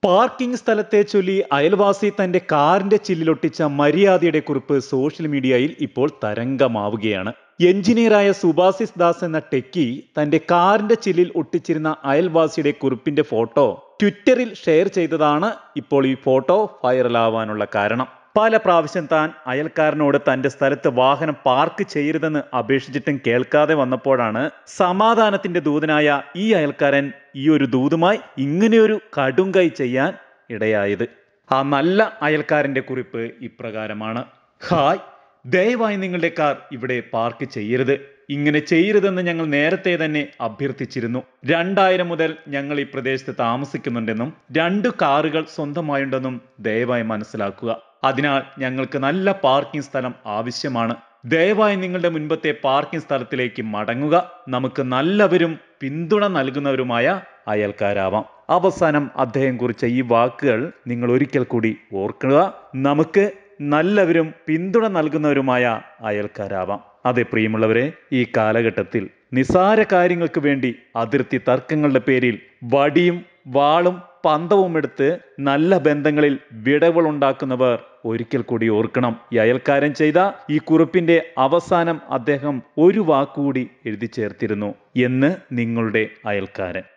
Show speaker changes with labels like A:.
A: parking സ്ഥലത്തെ ചൊല്ലി അയൽവാസി തന്റെ കാറിന്റെ ചില്ലിലൊട്ടിച്ച മര്യാദയുടെ കുറിപ്പ് സോഷ്യൽ മീഡിയയിൽ ഇപ്പോൾ തരംഗമാവുകയാണ് എഞ്ചിനീയറായ സുഭാസിസ് ദാസ് എന്ന ടെക്കി തന്റെ കാറിന്റെ ചില്ലിൽ ഒട്ടിച്ചിരുന്ന അയൽവാസിയുടെ കുറിപ്പിന്റെ ഫോട്ടോ ട്വിറ്ററിൽ ഷെയർ ചെയ്തതാണ് ഇപ്പോൾ ഈ ഫോട്ടോ വൈറലാവാനുള്ള കാരണം പല പ്രാവശ്യം താൻ അയൽക്കാരനോട് തന്റെ സ്ഥലത്ത് വാഹനം പാർക്ക് ചെയ്യരുതെന്ന് അപേക്ഷിച്ചിട്ടും കേൾക്കാതെ വന്നപ്പോഴാണ് സമാധാനത്തിന്റെ ദൂതനായ ഈ അയൽക്കാരൻ ഈ ഒരു ദൂതുമായി ഇങ്ങനെയൊരു കടുങ്കൈ ചെയ്യാൻ ഇടയായത് ആ നല്ല അയൽക്കാരന്റെ കുറിപ്പ് ഇപ്രകാരമാണ് ഹായ് ദയവായി നിങ്ങളുടെ കാർ ഇവിടെ പാർക്ക് ചെയ്യരുത് ഇങ്ങനെ ചെയ്യരുതെന്ന് ഞങ്ങൾ നേരത്തെ തന്നെ അഭ്യർത്ഥിച്ചിരുന്നു രണ്ടായിരം മുതൽ ഞങ്ങൾ ഈ പ്രദേശത്ത് താമസിക്കുന്നുണ്ടെന്നും രണ്ട് കാറുകൾ സ്വന്തമായുണ്ടെന്നും ദയവായി മനസ്സിലാക്കുക അതിനാൽ ഞങ്ങൾക്ക് നല്ല പാർക്കിംഗ് സ്ഥലം ആവശ്യമാണ് ദയവായി നിങ്ങളുടെ മുൻപത്തെ പാർക്കിംഗ് സ്ഥലത്തിലേക്ക് മടങ്ങുക നമുക്ക് നല്ലവരും പിന്തുണ നൽകുന്നവരുമായ അയൽക്കാരാവാം അവസാനം അദ്ദേഹം കുറിച്ച ഈ വാക്കുകൾ നിങ്ങൾ ഒരിക്കൽ കൂടി ഓർക്കുക നമുക്ക് നല്ലവരും പിന്തുണ നൽകുന്നവരുമായ അയൽക്കാരാവാം അതെ പ്രിയമുള്ളവരെ ഈ കാലഘട്ടത്തിൽ നിസാര കാര്യങ്ങൾക്ക് വേണ്ടി അതിർത്തി തർക്കങ്ങളുടെ പേരിൽ വടിയും വാളും പന്തവും എടുത്ത് നല്ല ബന്ധങ്ങളിൽ വിടവുകളുണ്ടാക്കുന്നവർ ഒരിക്കൽ കൂടി ഓർക്കണം ഈ അയൽക്കാരൻ ചെയ്ത ഈ കുറിപ്പിന്റെ അവസാനം അദ്ദേഹം ഒരു വാക്കുകൂടി എഴുതി ചേർത്തിരുന്നു എന്ന് നിങ്ങളുടെ അയൽക്കാരൻ